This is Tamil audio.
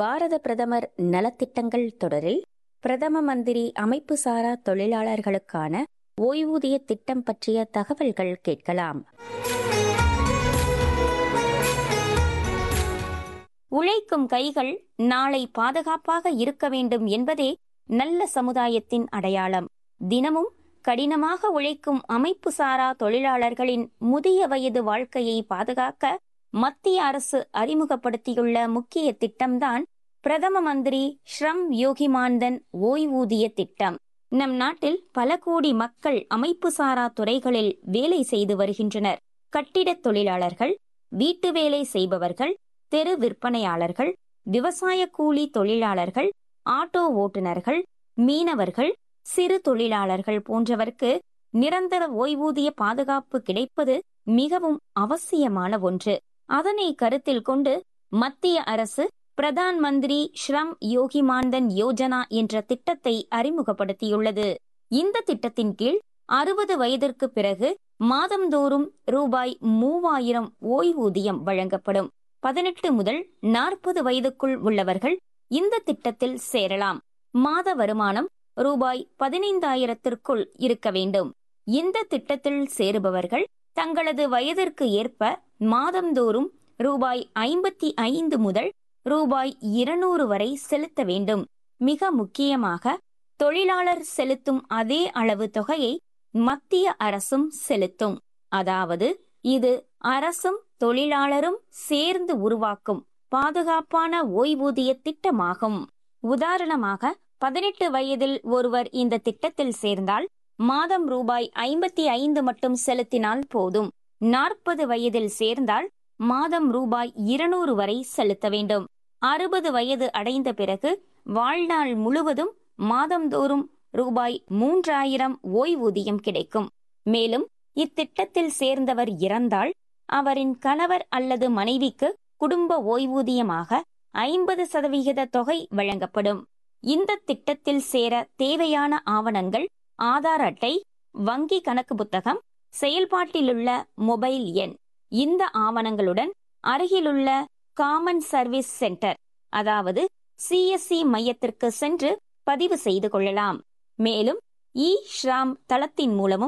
பாரத பிரதமர் நலத்திட்டங்கள் தொடரில் பிரதம மந்திரி அமைப்பு சாரா தொழிலாளர்களுக்கான ஓய்வூதிய திட்டம் பற்றிய தகவல்கள் கேட்கலாம் உழைக்கும் கைகள் நாளை பாதுகாப்பாக இருக்க வேண்டும் என்பதே நல்ல சமுதாயத்தின் அடையாளம் தினமும் கடினமாக உழைக்கும் அமைப்பு சாரா தொழிலாளர்களின் முதிய வயது வாழ்க்கையை பாதுகாக்க மத்திய அரசு அறிமுகப்படுத்தியுள்ள முக்கிய திட்டம்தான் பிரதம மந்திரி ஸ்ரம் யோகி மான்தன் ஓய்வூதிய திட்டம் நம் நாட்டில் பல கோடி மக்கள் அமைப்பு சாரா துறைகளில் வேலை செய்து வருகின்றனர் கட்டிடத் தொழிலாளர்கள் வீட்டு வேலை செய்பவர்கள் தெரு விற்பனையாளர்கள் விவசாய கூலி தொழிலாளர்கள் ஆட்டோ ஓட்டுநர்கள் மீனவர்கள் சிறு தொழிலாளர்கள் போன்றவர்க்கு நிரந்தர ஓய்வூதிய பாதுகாப்பு கிடைப்பது மிகவும் அவசியமான ஒன்று அதனை கருத்தில் கொண்டு மத்திய அரசு பிரதான் மந்திரி ஸ்ரம் யோகி மான்தன் யோஜனா என்ற திட்டத்தை அறிமுகப்படுத்தியுள்ளது இந்த திட்டத்தின் கீழ் அறுபது வயதிற்கு பிறகு மாதந்தோறும் ரூபாய் மூவாயிரம் ஓய்வூதியம் வழங்கப்படும் பதினெட்டு முதல் நாற்பது வயதுக்குள் உள்ளவர்கள் இந்த திட்டத்தில் சேரலாம் மாத வருமானம் ரூபாய் பதினைந்தாயிரத்திற்குள் இருக்க வேண்டும் இந்த திட்டத்தில் சேருபவர்கள் தங்களது வயதிற்கு ஏற்ப மாதந்தோறும் ரூபாய் ஐம்பத்தி ஐந்து முதல் ரூபாய் இருநூறு வரை செலுத்த வேண்டும் மிக முக்கியமாக தொழிலாளர் செலுத்தும் அதே அளவு தொகையை மத்திய அரசும் செலுத்தும் அதாவது இது அரசும் தொழிலாளரும் சேர்ந்து உருவாக்கும் பாதுகாப்பான ஓய்வூதிய திட்டமாகும் உதாரணமாக பதினெட்டு வயதில் ஒருவர் இந்த திட்டத்தில் சேர்ந்தால் மாதம் ரூபாய் ஐம்பத்தி ஐந்து மட்டும் செலுத்தினால் போதும் நாற்பது வயதில் சேர்ந்தால் மாதம் ரூபாய் இருநூறு வரை செலுத்த வேண்டும் அறுபது வயது அடைந்த பிறகு வாழ்நாள் முழுவதும் மாதந்தோறும் ரூபாய் மூன்றாயிரம் ஓய்வூதியம் கிடைக்கும் மேலும் இத்திட்டத்தில் சேர்ந்தவர் இறந்தால் அவரின் கணவர் அல்லது மனைவிக்கு குடும்ப ஓய்வூதியமாக ஐம்பது சதவிகித தொகை வழங்கப்படும் இந்த திட்டத்தில் சேர தேவையான ஆவணங்கள் ஆதார் அட்டை வங்கி கணக்கு புத்தகம் செயல்பாட்டிலுள்ள மொபைல் எண் இந்த ஆவணங்களுடன் அருகிலுள்ள காமன் சர்வீஸ் சென்டர் அதாவது சிஎஸ்சி மையத்திற்கு சென்று பதிவு செய்து கொள்ளலாம் மேலும் இ ஷ்ராம் தளத்தின் மூலமும்